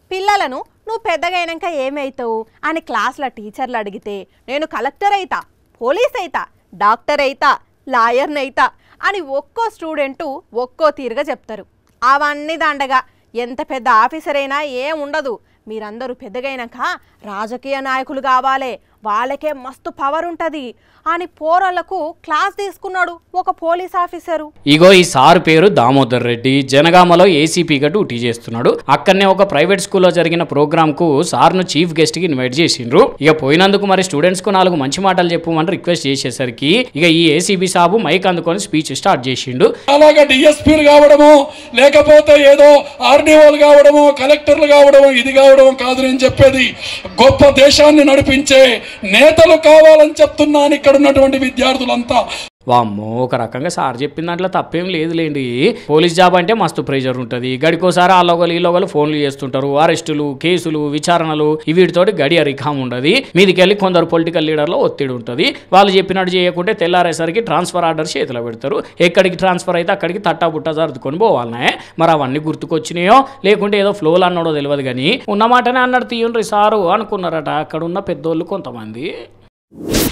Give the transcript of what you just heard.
పిల్లలను నువ్వు పెద్దగైనాక ఏమవుతావు అని క్లాస్లో టీచర్లు అడిగితే నేను కలెక్టర్ అయితా పోలీస్ అయితా డాక్టర్ అయితా లాయర్ని అయితా అని ఒక్కో స్టూడెంటు ఒక్కో తీరుగా చెప్తారు అవన్నీ దండగా ఎంత పెద్ద ఆఫీసర్ అయినా ఏం ఉండదు మీరందరూ పెద్దగైనాక రాజకీయ నాయకులు కావాలి వాళ్ళకే మస్తు పవర్ ఉంటుంది అని పోరళ్లకు క్లాస్ తీసుకున్నాడు ఒక పోలీస్ ఆఫీసరు ఇగో ఈ సార్ పేరు దామోదర్ రెడ్డి జనగామలో ఏసీపీగా డ్యూటీ చేస్తున్నాడు అక్కడనే ఒక ప్రైవేట్ స్కూల్లో జరిగిన ప్రోగ్రామ్ కు సార్ను చీఫ్ గెస్ట్ కి ఇన్వైట్ చేసిండ్రు ఇక పోయినందుకు మరి స్టూడెంట్స్ కు నాలుగు మంచి మాటలు చెప్పమని రిక్వెస్ట్ చేసేసరికి ఇక ఈ ఏసీబీ సాబు మైక్ అందుకొని స్పీచ్ స్టార్ట్ చేసిండు అలాగా డిఎస్పీలు కావడము లేకపోతే ఏదో ఆర్డీఓలు కావడము కలెక్టర్లు కావడము ఇది కావడం కాదు నేను చెప్పేది గొప్ప దేశాన్ని నడిపించే నేతలు కావాలని చెప్తున్నాను ఇక్కడ ఉన్నటువంటి విద్యార్థులంతా వామ్మో ఒక రకంగా సార్ చెప్పిన దాంట్లో తప్పేం లేదులేండి పోలీస్ జాబ్ అంటే మస్తు ప్రెషర్ ఉంటుంది గడికోసారి ఆ లోగలు ఈ లోగలు ఫోన్లు చేస్తుంటారు అరెస్టులు కేసులు విచారణలు వీటితోటి గడియ రిఖాం ఉండదు మీదికెళ్ళి కొందరు పొలిటికల్ లీడర్లో ఒత్తిడి ఉంటుంది వాళ్ళు చెప్పినట్టు చేయకుంటే తెల్లారేసరికి ట్రాన్స్ఫర్ ఆర్డర్ చేతిలో పెడతారు ఎక్కడికి ట్రాన్స్ఫర్ అయితే అక్కడికి తట్టా బుట్ట సర్దుకొని పోవాలనే మరి అవన్నీ గుర్తుకొచ్చినాయో లేకుంటే ఏదో ఫ్లోలు అన్నాడో తెలియదు కానీ ఉన్నమాటనే అన్నాడు తీయండి సారు అనుకున్నారట అక్కడ ఉన్న పెద్దోళ్ళు కొంతమంది